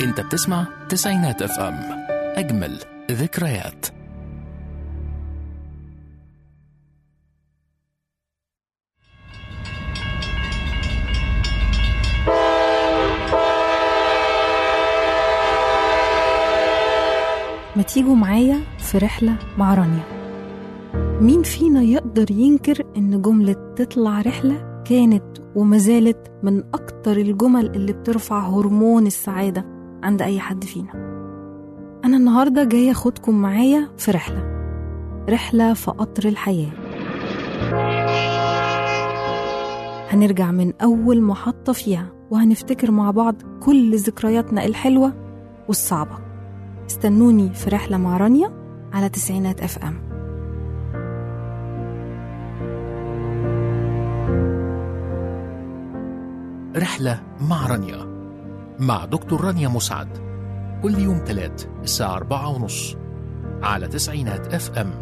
انت بتسمع تسعينات اف ام اجمل ذكريات ما تيجوا معايا في رحلة مع رانيا مين فينا يقدر ينكر إن جملة تطلع رحلة كانت وما زالت من أكتر الجمل اللي بترفع هرمون السعادة عند أي حد فينا أنا النهاردة جاية أخدكم معايا في رحلة رحلة في قطر الحياة هنرجع من أول محطة فيها وهنفتكر مع بعض كل ذكرياتنا الحلوة والصعبة استنوني في رحلة مع رانيا على تسعينات اف ام رحلة مع رانيا مع دكتور رانيا مسعد كل يوم تلات الساعة أربعة ونص على تسعينات اف ام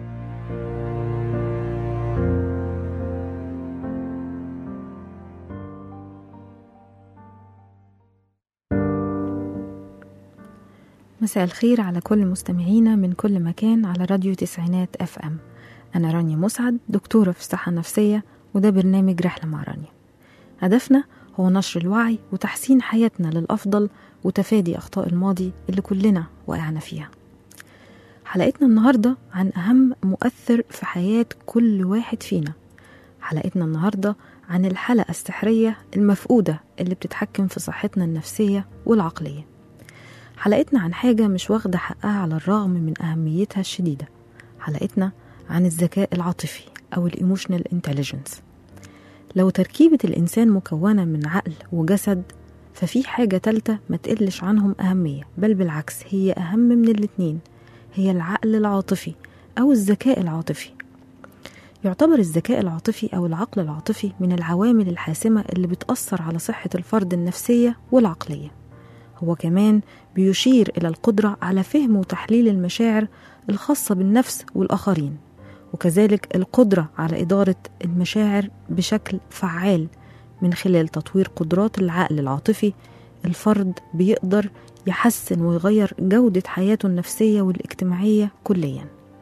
مساء الخير على كل مستمعينا من كل مكان على راديو تسعينات اف ام انا رانيا مسعد دكتورة في الصحة النفسية وده برنامج رحلة مع رانيا هدفنا هو نشر الوعي وتحسين حياتنا للأفضل وتفادي أخطاء الماضي اللي كلنا وقعنا فيها حلقتنا النهاردة عن أهم مؤثر في حياة كل واحد فينا حلقتنا النهاردة عن الحلقة السحرية المفقودة اللي بتتحكم في صحتنا النفسية والعقلية حلقتنا عن حاجة مش واخدة حقها على الرغم من أهميتها الشديدة حلقتنا عن الذكاء العاطفي أو الإيموشنال انتليجنس لو تركيبة الإنسان مكونة من عقل وجسد ففي حاجة تالتة ما تقلش عنهم أهمية بل بالعكس هي أهم من الاتنين هي العقل العاطفي أو الذكاء العاطفي يعتبر الذكاء العاطفي أو العقل العاطفي من العوامل الحاسمة اللي بتأثر على صحة الفرد النفسية والعقلية هو كمان بيشير إلى القدرة على فهم وتحليل المشاعر الخاصة بالنفس والآخرين وكذلك القدرة على إدارة المشاعر بشكل فعال من خلال تطوير قدرات العقل العاطفي الفرد بيقدر يحسن ويغير جودة حياته النفسية والاجتماعية كليا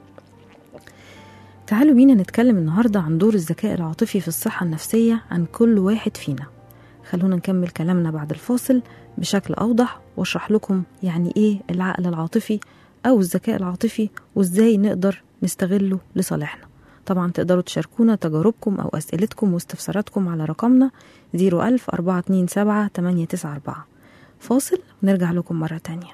تعالوا بينا نتكلم النهاردة عن دور الذكاء العاطفي في الصحة النفسية عن كل واحد فينا خلونا نكمل كلامنا بعد الفاصل بشكل أوضح واشرح لكم يعني إيه العقل العاطفي أو الذكاء العاطفي وإزاي نقدر نستغله لصالحنا طبعا تقدروا تشاركونا تجاربكم أو أسئلتكم واستفساراتكم على رقمنا 01000 427 894 فاصل ونرجع لكم مرة تانية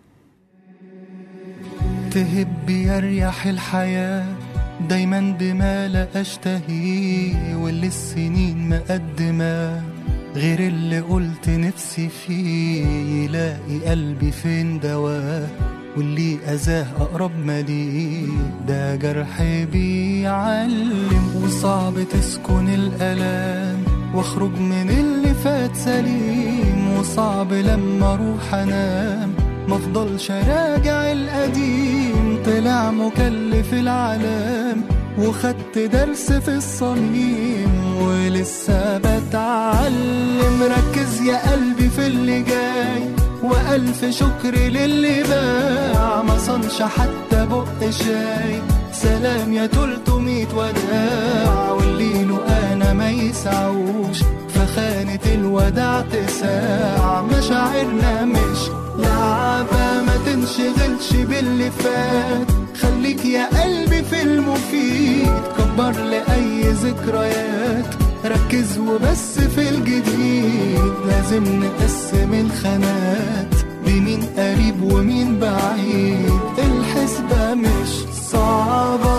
تهب يريح الحياة دايما بما لا أشتهيه واللي السنين مقدمة غير اللي قلت نفسي فيه يلاقي قلبي فين دواه واللي أذاه أقرب ما ليه ده جرح بيعلم وصعب تسكن الألام واخرج من اللي فات سليم وصعب لما اروح انام مفضلش راجع القديم طلع مكلف العالم وخدت درس في الصميم ولسه بتعلم ركز يا قلبي في اللي جاي وألف شكر للي باع ما صنش حتى بق شاي سلام يا تلتمية وداع واللي له أنا ما يسعوش فخانة الوداع تساع مشاعرنا مش لعبة ما تنشغلش باللي فات خليك يا قلبي في المفيد كبر لأي ذكريات ركز وبس في الجديد لازم نقسم الخانات بمين قريب ومين بعيد الحسبة مش صعبة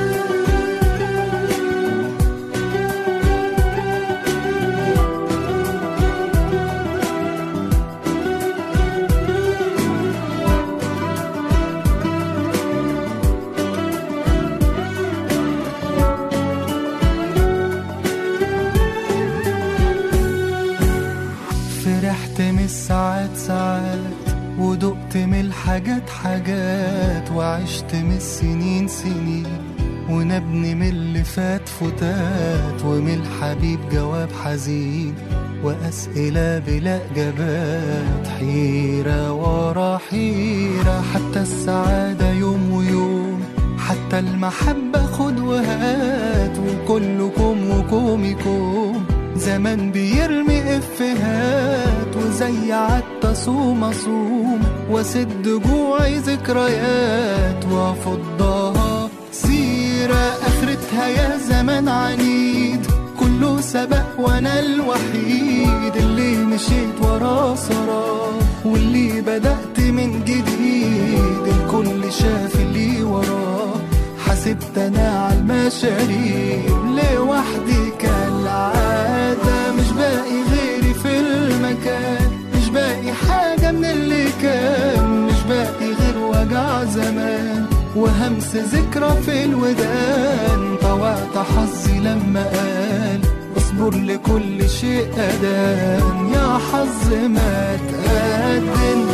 فرحت من الساعات ساعات ودقت من الحاجات حاجات وعشت من السنين سنين ونبني من اللي فات فتات ومن الحبيب جواب حزين وأسئلة بلا إجابات حيرة ورا حيرة حتى السعادة يوم ويوم حتى المحبة خد وهات وكلكم وكومكم زمان بيرمي إفهات وزي عدت أصوم أصوم واسد جوعي ذكريات وأفضها سيرة آخرتها يا زمان عنيد كله سبق وانا الوحيد اللي مشيت وراه سراه واللي بدأت من جديد الكل شاف اللي وراه حسبت انا على المشاريب لوحدي كالعادة مش باقي غيري في المكان مش باقي حاجة من اللي كان مش باقي غير وجع زمان وهمس ذكرى في الودان طوعت حظي لما قال اصبر لكل شيء أدان يا حظ ما تقدم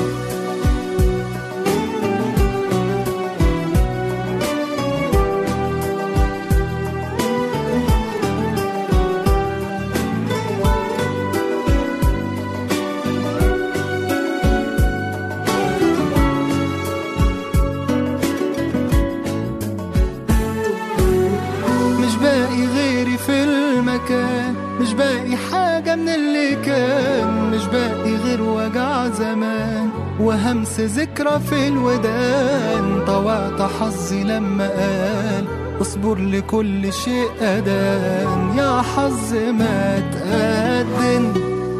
مش باقي غيري في المكان مش باقي حاجة من اللي كان مش باقي غير وجع زمان وهمس ذكرى في الودان طوعت حظي لما قال اصبر لكل شيء أدان يا حظ ما تقدم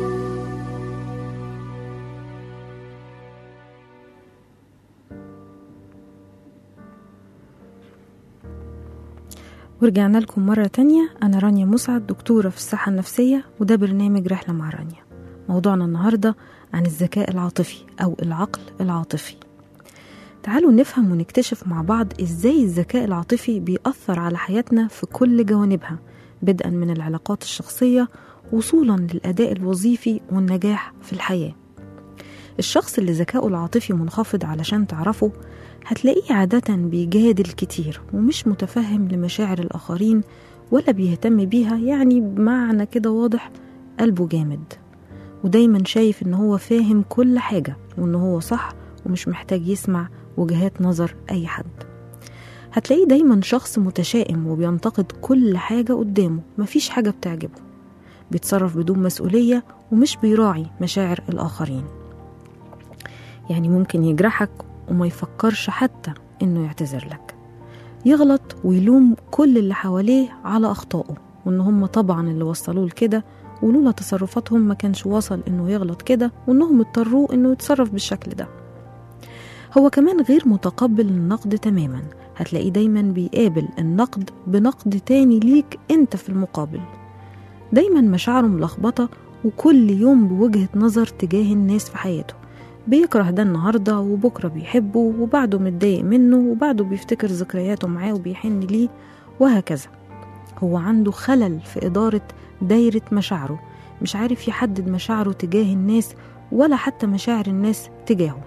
ورجعنا لكم مرة تانية أنا رانيا مسعد دكتورة في الصحة النفسية وده برنامج رحلة مع رانيا موضوعنا النهاردة عن الذكاء العاطفي أو العقل العاطفي تعالوا نفهم ونكتشف مع بعض إزاي الذكاء العاطفي بيأثر على حياتنا في كل جوانبها بدءا من العلاقات الشخصية وصولا للأداء الوظيفي والنجاح في الحياة الشخص اللي ذكاؤه العاطفي منخفض علشان تعرفه هتلاقيه عادة بيجادل كتير ومش متفهم لمشاعر الآخرين ولا بيهتم بيها يعني بمعنى كده واضح قلبه جامد ودايما شايف ان هو فاهم كل حاجة وان هو صح ومش محتاج يسمع وجهات نظر أي حد هتلاقيه دايما شخص متشائم وبينتقد كل حاجة قدامه مفيش حاجة بتعجبه بيتصرف بدون مسؤولية ومش بيراعي مشاعر الآخرين يعني ممكن يجرحك وما يفكرش حتى إنه يعتذر لك يغلط ويلوم كل اللي حواليه على أخطائه وإن هم طبعا اللي وصلوه لكده ولولا تصرفاتهم ما كانش وصل إنه يغلط كده وإنهم اضطروه إنه يتصرف بالشكل ده هو كمان غير متقبل النقد تماما هتلاقيه دايما بيقابل النقد بنقد تاني ليك انت في المقابل دايما مشاعره ملخبطة وكل يوم بوجهة نظر تجاه الناس في حياته بيكره ده النهاردة وبكرة بيحبه وبعده متضايق منه وبعده بيفتكر ذكرياته معاه وبيحن ليه وهكذا هو عنده خلل في إدارة دايرة مشاعره مش عارف يحدد مشاعره تجاه الناس ولا حتى مشاعر الناس تجاهه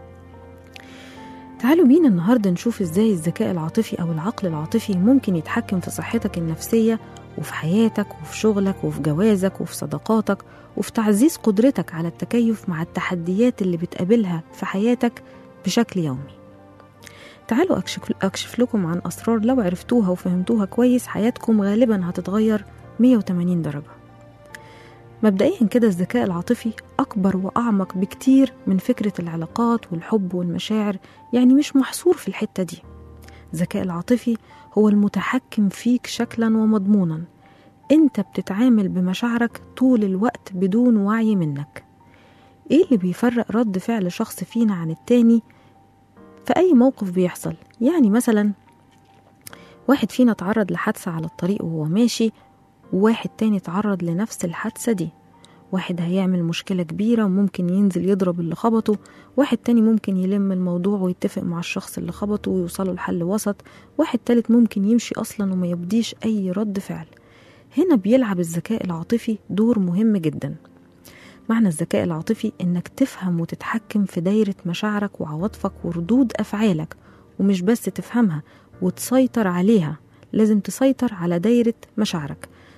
تعالوا بينا النهاردة نشوف ازاي الذكاء العاطفي أو العقل العاطفي ممكن يتحكم في صحتك النفسية وفي حياتك وفي شغلك وفي جوازك وفي صداقاتك وفي تعزيز قدرتك على التكيف مع التحديات اللي بتقابلها في حياتك بشكل يومي تعالوا أكشف, أكشف لكم عن أسرار لو عرفتوها وفهمتوها كويس حياتكم غالبا هتتغير 180 درجة مبدئيا كده الذكاء العاطفي أكبر وأعمق بكتير من فكرة العلاقات والحب والمشاعر يعني مش محصور في الحتة دي الذكاء العاطفي هو المتحكم فيك شكلا ومضمونا انت بتتعامل بمشاعرك طول الوقت بدون وعي منك ايه اللي بيفرق رد فعل شخص فينا عن التاني في اي موقف بيحصل يعني مثلا واحد فينا تعرض لحادثة على الطريق وهو ماشي وواحد تاني تعرض لنفس الحادثة دي واحد هيعمل مشكلة كبيرة وممكن ينزل يضرب اللي خبطه واحد تاني ممكن يلم الموضوع ويتفق مع الشخص اللي خبطه ويوصلوا لحل وسط واحد تالت ممكن يمشي أصلا وما يبديش أي رد فعل هنا بيلعب الذكاء العاطفي دور مهم جدا معنى الذكاء العاطفي إنك تفهم وتتحكم في دايرة مشاعرك وعواطفك وردود أفعالك ومش بس تفهمها وتسيطر عليها لازم تسيطر على دايرة مشاعرك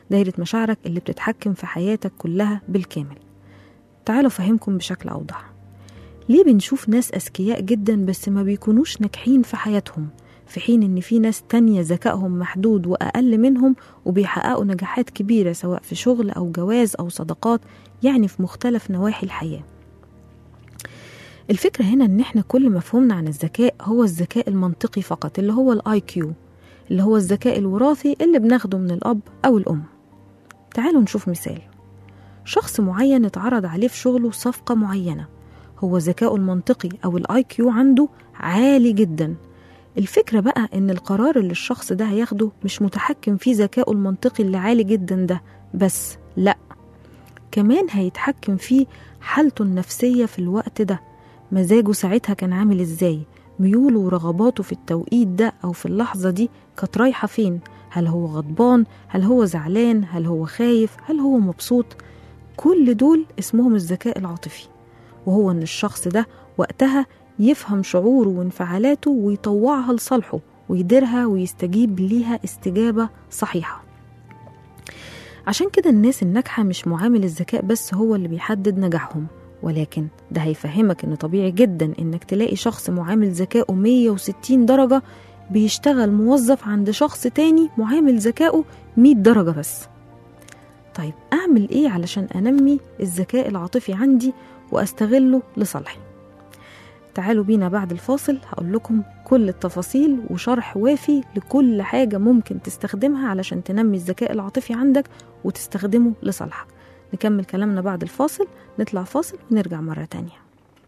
دايرة مشاعرك اللي بتتحكم في حياتك كلها بالكامل تعالوا أفهمكم بشكل أوضح ليه بنشوف ناس أذكياء جدا بس ما بيكونوش ناجحين في حياتهم في حين إن في ناس تانية ذكائهم محدود وأقل منهم وبيحققوا نجاحات كبيرة سواء في شغل أو جواز أو صداقات يعني في مختلف نواحي الحياة الفكرة هنا إن إحنا كل مفهومنا عن الذكاء هو الذكاء المنطقي فقط اللي هو الآي كيو اللي هو الذكاء الوراثي اللي بناخده من الأب أو الأم تعالوا نشوف مثال شخص معين اتعرض عليه في شغله صفقة معينة هو ذكاؤه المنطقي أو الآي كيو عنده عالي جدا الفكرة بقى إن القرار اللي الشخص ده هياخده مش متحكم فيه ذكائه المنطقي اللي عالي جدا ده بس لأ كمان هيتحكم فيه حالته النفسية في الوقت ده مزاجه ساعتها كان عامل ازاي ميوله ورغباته في التوقيت ده أو في اللحظة دي كانت رايحة فين هل هو غضبان هل هو زعلان هل هو خايف هل هو مبسوط كل دول اسمهم الذكاء العاطفي وهو ان الشخص ده وقتها يفهم شعوره وانفعالاته ويطوعها لصالحه ويديرها ويستجيب ليها استجابة صحيحة عشان كده الناس الناجحة مش معامل الذكاء بس هو اللي بيحدد نجاحهم ولكن ده هيفهمك ان طبيعي جدا انك تلاقي شخص معامل ذكائه 160 درجة بيشتغل موظف عند شخص تاني معامل ذكائه 100 درجة بس طيب أعمل إيه علشان أنمي الذكاء العاطفي عندي وأستغله لصالحي تعالوا بينا بعد الفاصل هقول لكم كل التفاصيل وشرح وافي لكل حاجة ممكن تستخدمها علشان تنمي الذكاء العاطفي عندك وتستخدمه لصالحك نكمل كلامنا بعد الفاصل نطلع فاصل ونرجع مرة تانية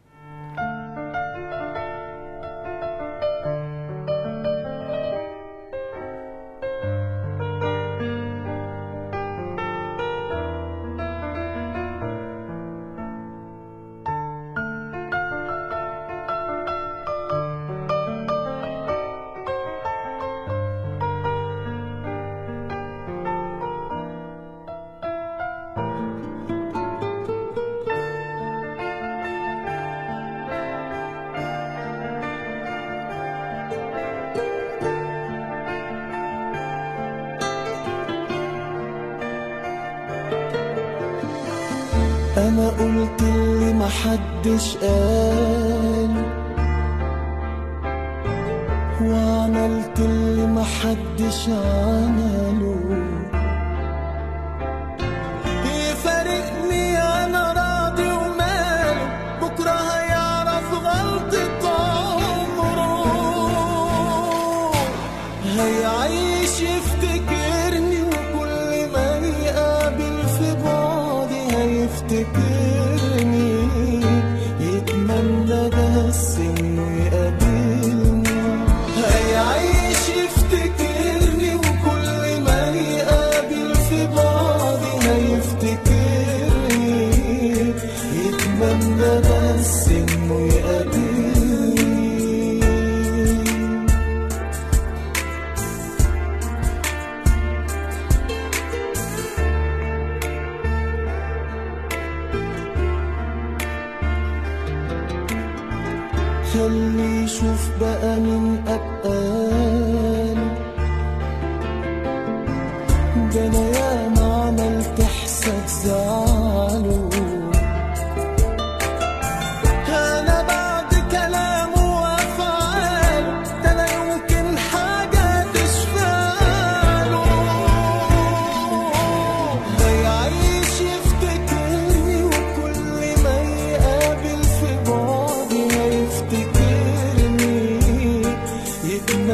انا قلت اللي محدش قال وعملت اللي محدش عمله يفارقني انا راضي وماله بكره هيعرف غلطة عمره هيعيش يفتكرني وكل ما يقابل في بعدي هيفتكرني يتمنى بس انه يقابلني هيعيش يفتكرني وكل ما يقابل في بعدي هيفتكرني يتمنى بس انه يقابلني خلي يشوف بقى من أبقال ده أنا ياما عملت حساب زعله أنا بعد كلامه وأفعاله ده أنا يمكن حاجة تشفاله هيعيش يفتكرني وكل ما يقابل في بعدي هيفتكرني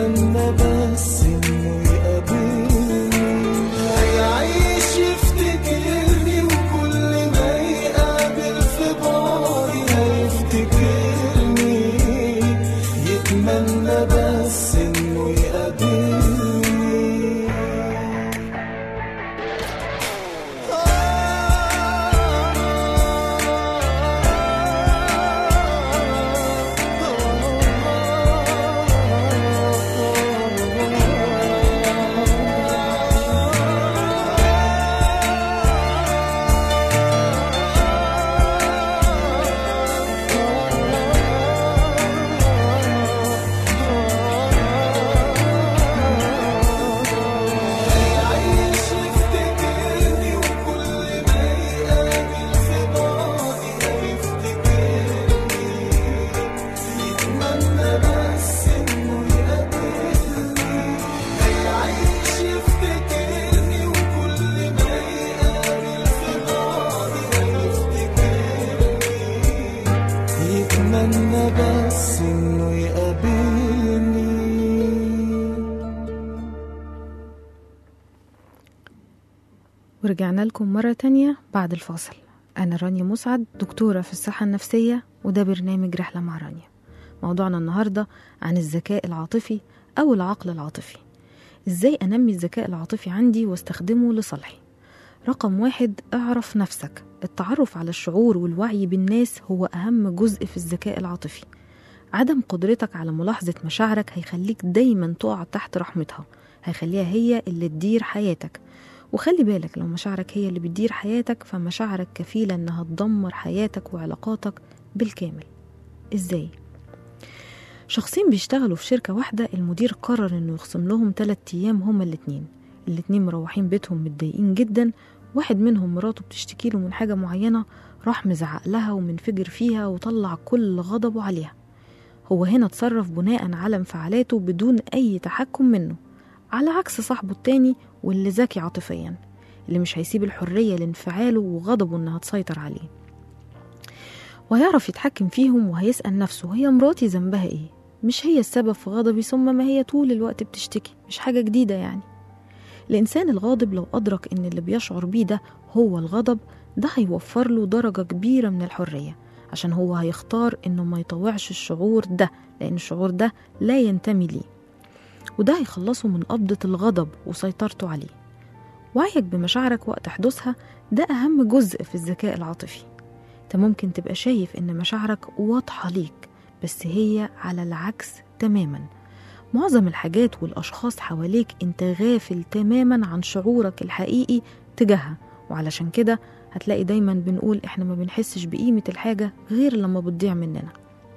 ورجعنا لكم مرة تانية بعد الفاصل أنا رانيا مسعد دكتورة في الصحة النفسية وده برنامج رحلة مع رانيا موضوعنا النهاردة عن الذكاء العاطفي أو العقل العاطفي إزاي أنمي الذكاء العاطفي عندي واستخدمه لصالحي رقم واحد اعرف نفسك التعرف على الشعور والوعي بالناس هو أهم جزء في الذكاء العاطفي عدم قدرتك على ملاحظة مشاعرك هيخليك دايما تقع تحت رحمتها هيخليها هي اللي تدير حياتك وخلي بالك لو مشاعرك هي اللي بتدير حياتك فمشاعرك كفيلة انها تدمر حياتك وعلاقاتك بالكامل ازاي؟ شخصين بيشتغلوا في شركة واحدة المدير قرر انه يخصم لهم تلات ايام هما الاتنين الاتنين مروحين بيتهم متضايقين جدا واحد منهم مراته بتشتكي له من حاجة معينة راح مزعق لها ومنفجر فيها وطلع كل غضبه عليها هو هنا اتصرف بناء على انفعالاته بدون أي تحكم منه على عكس صاحبه التاني واللي ذكي عاطفيا اللي مش هيسيب الحرية لانفعاله وغضبه إنها تسيطر عليه وهيعرف يتحكم فيهم وهيسأل نفسه هي مراتي ذنبها إيه؟ مش هي السبب في غضبي ثم ما هي طول الوقت بتشتكي مش حاجة جديدة يعني الإنسان الغاضب لو أدرك إن اللي بيشعر بيه ده هو الغضب ده هيوفر له درجة كبيرة من الحرية عشان هو هيختار إنه ما يطوعش الشعور ده لأن الشعور ده لا ينتمي ليه وده هيخلصه من قبضة الغضب وسيطرته عليه وعيك بمشاعرك وقت حدوثها ده أهم جزء في الذكاء العاطفي انت ممكن تبقى شايف إن مشاعرك واضحة ليك بس هي على العكس تماما معظم الحاجات والأشخاص حواليك انت غافل تماما عن شعورك الحقيقي تجاهها وعلشان كده هتلاقي دايما بنقول احنا ما بنحسش بقيمة الحاجة غير لما بتضيع مننا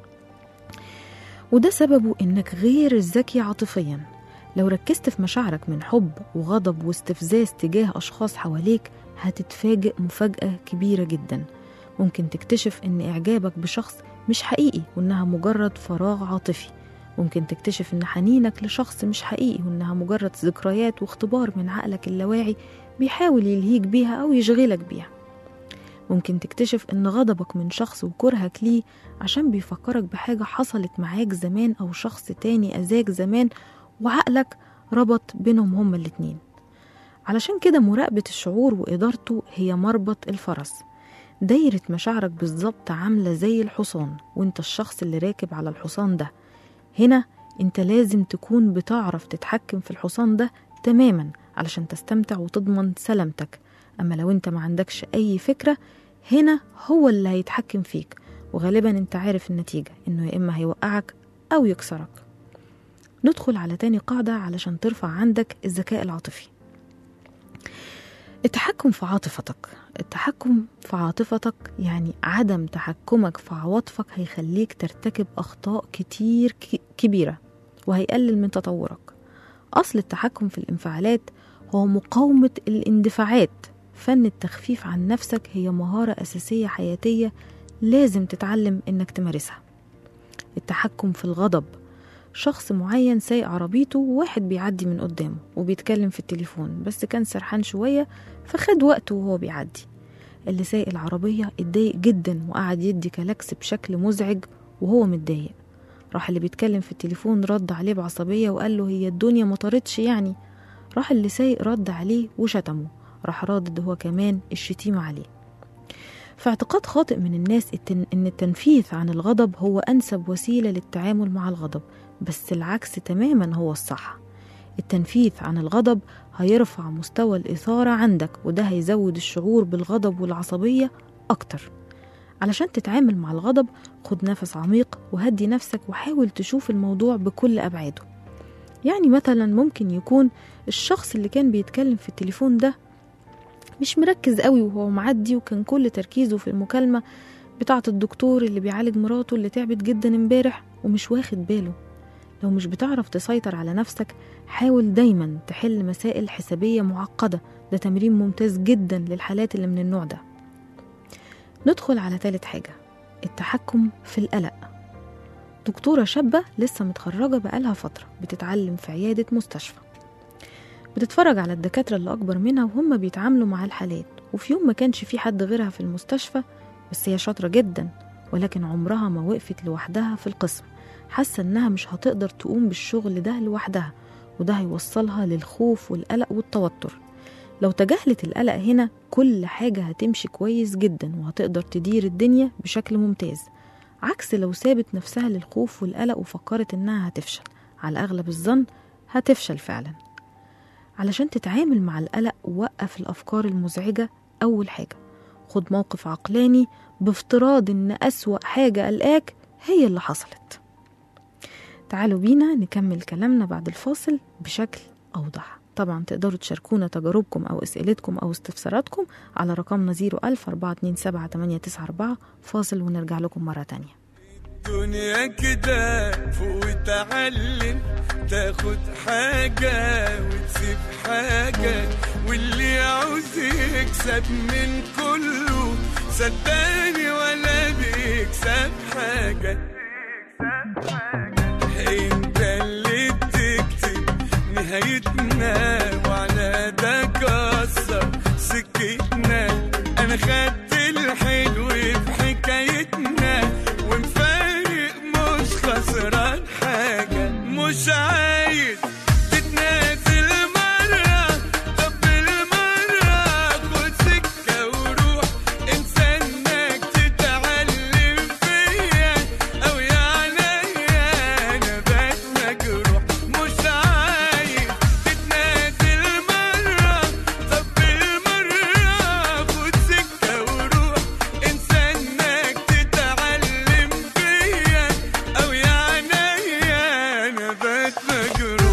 وده سببه انك غير ذكي عاطفيا لو ركزت في مشاعرك من حب وغضب واستفزاز تجاه أشخاص حواليك هتتفاجئ مفاجأة كبيرة جدا ممكن تكتشف ان إعجابك بشخص مش حقيقي وإنها مجرد فراغ عاطفي ممكن تكتشف إن حنينك لشخص مش حقيقي وإنها مجرد ذكريات واختبار من عقلك اللاواعي بيحاول يلهيك بيها أو يشغلك بيها ممكن تكتشف إن غضبك من شخص وكرهك ليه عشان بيفكرك بحاجة حصلت معاك زمان أو شخص تاني أذاك زمان وعقلك ربط بينهم هما الاتنين علشان كده مراقبة الشعور وإدارته هي مربط الفرس دايرة مشاعرك بالظبط عاملة زي الحصان وانت الشخص اللي راكب على الحصان ده هنا انت لازم تكون بتعرف تتحكم في الحصان ده تماما علشان تستمتع وتضمن سلامتك اما لو انت ما عندكش اي فكرة هنا هو اللي هيتحكم فيك وغالبا انت عارف النتيجة انه يا اما هيوقعك او يكسرك ندخل على تاني قاعدة علشان ترفع عندك الذكاء العاطفي التحكم في عاطفتك التحكم في عاطفتك يعني عدم تحكمك في عواطفك هيخليك ترتكب أخطاء كتير ك- كبيرة وهيقلل من تطورك أصل التحكم في الانفعالات هو مقاومة الاندفاعات فن التخفيف عن نفسك هي مهارة أساسية حياتية لازم تتعلم إنك تمارسها التحكم في الغضب شخص معين سايق عربيته وواحد بيعدي من قدامه وبيتكلم في التليفون بس كان سرحان شوية فخد وقته وهو بيعدي اللي سايق العربية اتضايق جدا وقعد يدي كلاكس بشكل مزعج وهو متضايق راح اللي بيتكلم في التليفون رد عليه بعصبية وقال له هي الدنيا مطرتش يعني راح اللي سايق رد عليه وشتمه راح رادد هو كمان الشتيمة عليه في اعتقاد خاطئ من الناس التن- ان التنفيذ عن الغضب هو انسب وسيلة للتعامل مع الغضب بس العكس تماما هو الصح التنفيذ عن الغضب هيرفع مستوى الإثارة عندك وده هيزود الشعور بالغضب والعصبية أكتر علشان تتعامل مع الغضب خد نفس عميق وهدي نفسك وحاول تشوف الموضوع بكل أبعاده يعني مثلا ممكن يكون الشخص اللي كان بيتكلم في التليفون ده مش مركز قوي وهو معدي وكان كل تركيزه في المكالمة بتاعة الدكتور اللي بيعالج مراته اللي تعبت جدا امبارح ومش واخد باله لو مش بتعرف تسيطر على نفسك حاول دايما تحل مسائل حسابية معقدة ده تمرين ممتاز جدا للحالات اللي من النوع ده ندخل على تالت حاجة التحكم في القلق دكتورة شابة لسه متخرجة بقالها فترة بتتعلم في عيادة مستشفى بتتفرج على الدكاترة اللي أكبر منها وهم بيتعاملوا مع الحالات وفي يوم ما كانش في حد غيرها في المستشفى بس هي شاطرة جدا ولكن عمرها ما وقفت لوحدها في القسم حاسة إنها مش هتقدر تقوم بالشغل ده لوحدها وده هيوصلها للخوف والقلق والتوتر لو تجاهلت القلق هنا كل حاجة هتمشي كويس جدا وهتقدر تدير الدنيا بشكل ممتاز عكس لو سابت نفسها للخوف والقلق وفكرت إنها هتفشل على أغلب الظن هتفشل فعلا علشان تتعامل مع القلق وقف الأفكار المزعجة أول حاجة خد موقف عقلاني بافتراض إن أسوأ حاجة قلقاك هي اللي حصلت تعالوا بينا نكمل كلامنا بعد الفاصل بشكل أوضح طبعا تقدروا تشاركونا تجاربكم أو أسئلتكم أو استفساراتكم على رقمنا 01000 427 فاصل ونرجع لكم مرة تانية الدنيا كده فوق وتعلم تاخد حاجة وتسيب حاجة واللي يعوز يكسب من كله صدقني ولا بيكسب حاجة انت اللي بتكتب نهايتنا وعلى ده كسر سكتنا انا خدت الحلو في حكايتنا ومفارق مش خسران حاجة مش عايز تتنازل مرة طب بالمرة خد سكة وروح انسى انك تتعلم فيا او يعني انا بقيت مجروح مش عايز تتنازل مرة طب بالمرة خد سكة وروح انسى انك تتعلم فيا او يعني انا بقيت مجروح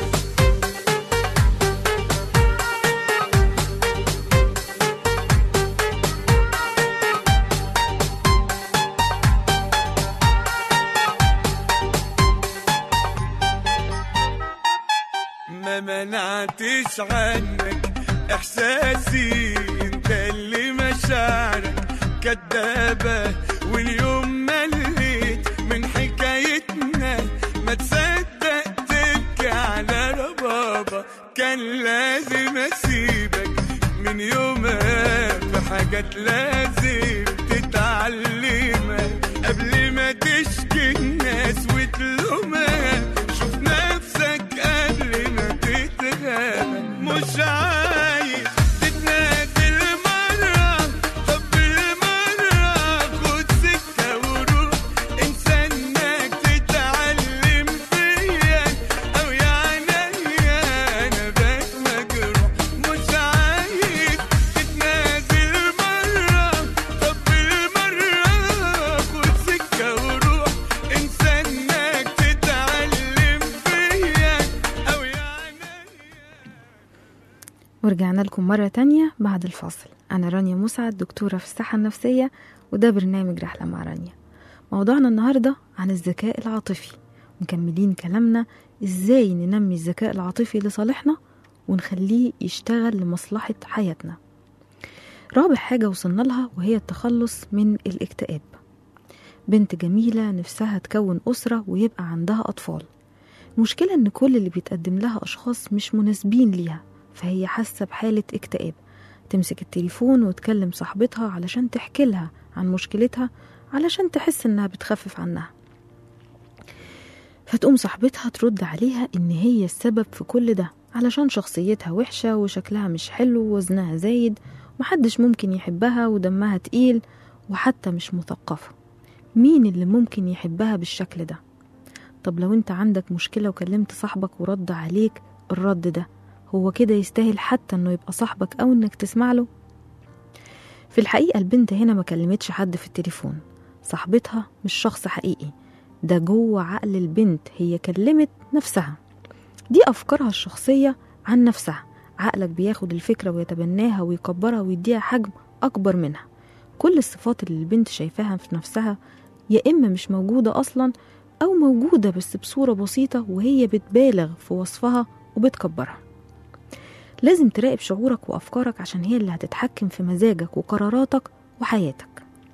ما منعتش عنك احساسي انت اللي مشاعرك كدابة واليوم مليت من حكايتنا ما تصدق تبكي على ربابة كان لازم اسيبك من يومها في حاجات لازم تتعلمها قبل ما تشكي الناس وتلومها شوف نفسك قبل ما تتغابى مش عايز تتنازل مرة طب بالمرة خد سكة وروح انسى انك تتعلم فيا او يعني انا بقيت مجروح مش عايز تتنازل مرة طب بالمرة خد سكة وروح انسى انك تتعلم فيا او يعني ورجعنا لكم مرة تانية بعد الفاصل أنا رانيا مسعد دكتورة في الصحة النفسية وده برنامج رحلة مع رانيا موضوعنا النهاردة عن الذكاء العاطفي مكملين كلامنا إزاي ننمي الذكاء العاطفي لصالحنا ونخليه يشتغل لمصلحة حياتنا رابع حاجة وصلنا لها وهي التخلص من الاكتئاب بنت جميلة نفسها تكون أسرة ويبقى عندها أطفال المشكلة إن كل اللي بيتقدم لها أشخاص مش مناسبين ليها فهي حاسة بحالة اكتئاب تمسك التليفون وتكلم صاحبتها علشان تحكي لها عن مشكلتها علشان تحس إنها بتخفف عنها فتقوم صاحبتها ترد عليها إن هي السبب في كل ده علشان شخصيتها وحشة وشكلها مش حلو ووزنها زايد محدش ممكن يحبها ودمها تقيل وحتى مش مثقفة مين اللي ممكن يحبها بالشكل ده طب لو انت عندك مشكلة وكلمت صاحبك ورد عليك الرد ده هو كده يستاهل حتى انه يبقى صاحبك او انك تسمع له في الحقيقة البنت هنا ما كلمتش حد في التليفون صاحبتها مش شخص حقيقي ده جوه عقل البنت هي كلمت نفسها دي أفكارها الشخصية عن نفسها عقلك بياخد الفكرة ويتبناها ويكبرها ويديها حجم أكبر منها كل الصفات اللي البنت شايفاها في نفسها يا إما مش موجودة أصلا أو موجودة بس بصورة بسيطة وهي بتبالغ في وصفها وبتكبرها لازم تراقب شعورك وأفكارك عشان هي اللي هتتحكم في مزاجك وقراراتك وحياتك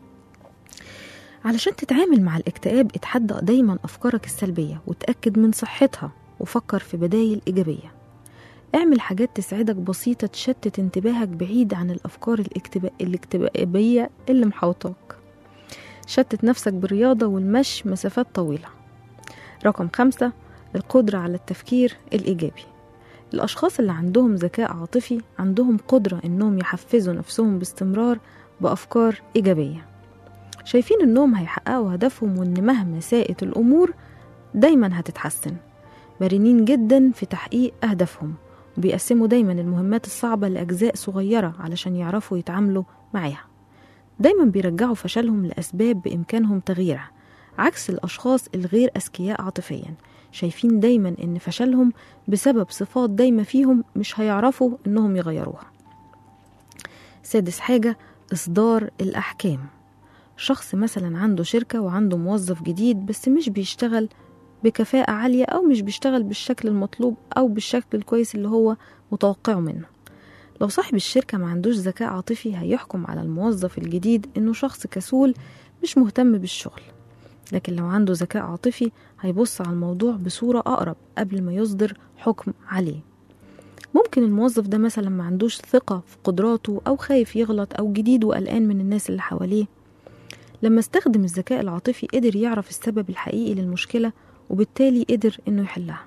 علشان تتعامل مع الاكتئاب اتحدى دايما أفكارك السلبية وتأكد من صحتها وفكر في بدايل إيجابية اعمل حاجات تساعدك بسيطة تشتت انتباهك بعيد عن الأفكار الاكتبا... الاكتئابية اللي محوطاك شتت نفسك بالرياضة والمشي مسافات طويلة رقم خمسة القدرة على التفكير الإيجابي الأشخاص اللي عندهم ذكاء عاطفي عندهم قدرة إنهم يحفزوا نفسهم باستمرار بأفكار إيجابية شايفين إنهم هيحققوا هدفهم وإن مهما ساءت الأمور دايما هتتحسن مرنين جدا في تحقيق أهدافهم وبيقسموا دايما المهمات الصعبة لأجزاء صغيرة علشان يعرفوا يتعاملوا معاها دايما بيرجعوا فشلهم لأسباب بإمكانهم تغييرها عكس الأشخاص الغير أذكياء عاطفيا شايفين دايما إن فشلهم بسبب صفات دايما فيهم مش هيعرفوا إنهم يغيروها سادس حاجة إصدار الأحكام شخص مثلا عنده شركة وعنده موظف جديد بس مش بيشتغل بكفاءة عالية أو مش بيشتغل بالشكل المطلوب أو بالشكل الكويس اللي هو متوقعه منه لو صاحب الشركة ما عندوش ذكاء عاطفي هيحكم على الموظف الجديد إنه شخص كسول مش مهتم بالشغل لكن لو عنده ذكاء عاطفي هيبص على الموضوع بصورة أقرب قبل ما يصدر حكم عليه ممكن الموظف ده مثلا ما عندوش ثقة في قدراته أو خايف يغلط أو جديد وقلقان من الناس اللي حواليه لما استخدم الذكاء العاطفي قدر يعرف السبب الحقيقي للمشكلة وبالتالي قدر إنه يحلها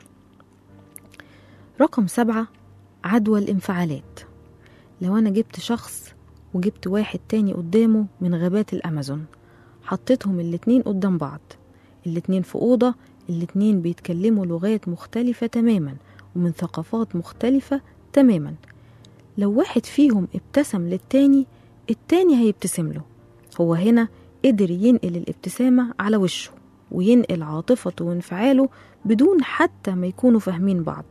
رقم سبعة عدوى الانفعالات لو أنا جبت شخص وجبت واحد تاني قدامه من غابات الأمازون حطيتهم الاتنين قدام بعض الاتنين في أوضة الاتنين بيتكلموا لغات مختلفة تماما ومن ثقافات مختلفة تماما لو واحد فيهم ابتسم للتاني التاني هيبتسم له هو هنا قدر ينقل الابتسامة على وشه وينقل عاطفته وانفعاله بدون حتى ما يكونوا فاهمين بعض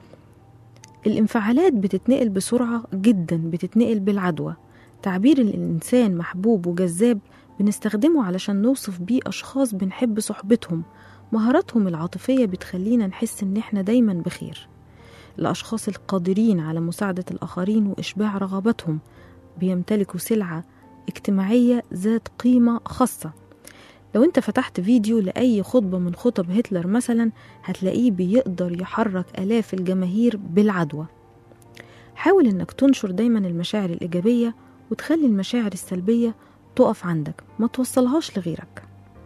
الانفعالات بتتنقل بسرعة جدا بتتنقل بالعدوى تعبير الإنسان محبوب وجذاب بنستخدمه علشان نوصف بيه أشخاص بنحب صحبتهم مهاراتهم العاطفية بتخلينا نحس إن إحنا دايما بخير الأشخاص القادرين على مساعدة الآخرين وإشباع رغباتهم بيمتلكوا سلعة اجتماعية ذات قيمة خاصة لو انت فتحت فيديو لأي خطبة من خطب هتلر مثلا هتلاقيه بيقدر يحرك آلاف الجماهير بالعدوى حاول انك تنشر دايما المشاعر الإيجابية وتخلي المشاعر السلبية تقف عندك ما توصلهاش لغيرك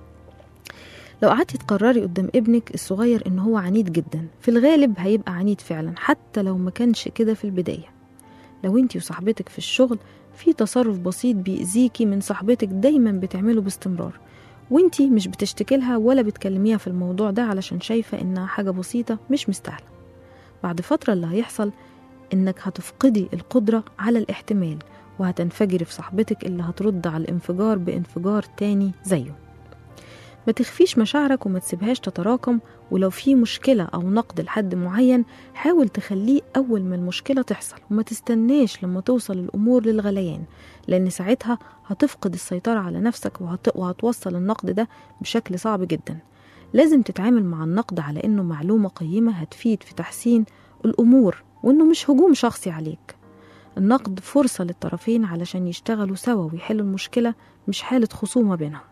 لو قعدتي تقرري قدام ابنك الصغير ان هو عنيد جدا في الغالب هيبقى عنيد فعلا حتى لو ما كانش كده في البداية لو انتي وصاحبتك في الشغل في تصرف بسيط بيأذيكي من صاحبتك دايما بتعمله باستمرار وانتي مش بتشتكلها ولا بتكلميها في الموضوع ده علشان شايفة انها حاجة بسيطة مش مستاهلة بعد فترة اللي هيحصل انك هتفقدي القدرة على الاحتمال وهتنفجري في صاحبتك اللي هترد على الانفجار بانفجار تاني زيه ما تخفيش مشاعرك وما تسيبهاش تتراكم ولو في مشكلة أو نقد لحد معين حاول تخليه أول ما المشكلة تحصل وما تستناش لما توصل الأمور للغليان لأن ساعتها هتفقد السيطرة على نفسك وهت... وهتوصل النقد ده بشكل صعب جدا لازم تتعامل مع النقد على إنه معلومة قيمة هتفيد في تحسين الأمور وإنه مش هجوم شخصي عليك النقد فرصة للطرفين علشان يشتغلوا سوا ويحلوا المشكلة مش حالة خصومة بينهم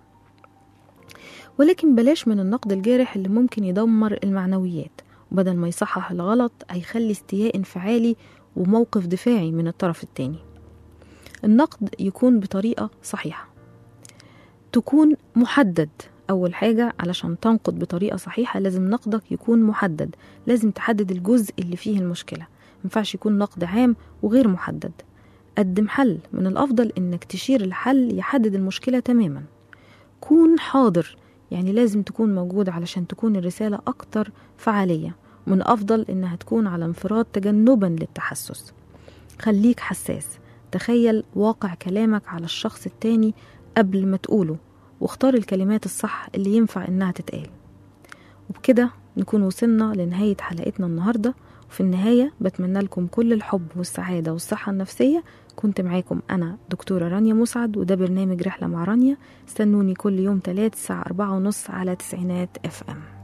ولكن بلاش من النقد الجارح اللي ممكن يدمر المعنويات وبدل ما يصحح الغلط هيخلي استياء انفعالي وموقف دفاعي من الطرف التاني النقد يكون بطريقة صحيحة تكون محدد أول حاجة علشان تنقد بطريقة صحيحة لازم نقدك يكون محدد لازم تحدد الجزء اللي فيه المشكلة مينفعش يكون نقد عام وغير محدد قدم حل من الأفضل إنك تشير الحل يحدد المشكلة تماما كون حاضر يعني لازم تكون موجود علشان تكون الرسالة أكتر فعالية من أفضل إنها تكون على انفراد تجنبا للتحسس خليك حساس تخيل واقع كلامك على الشخص التاني قبل ما تقوله واختار الكلمات الصح اللي ينفع إنها تتقال وبكده نكون وصلنا لنهاية حلقتنا النهاردة وفي النهاية بتمنى لكم كل الحب والسعادة والصحة النفسية كنت معاكم أنا دكتورة رانيا مسعد وده برنامج رحلة مع رانيا استنوني كل يوم تلات الساعة أربعة ونص على تسعينات اف ام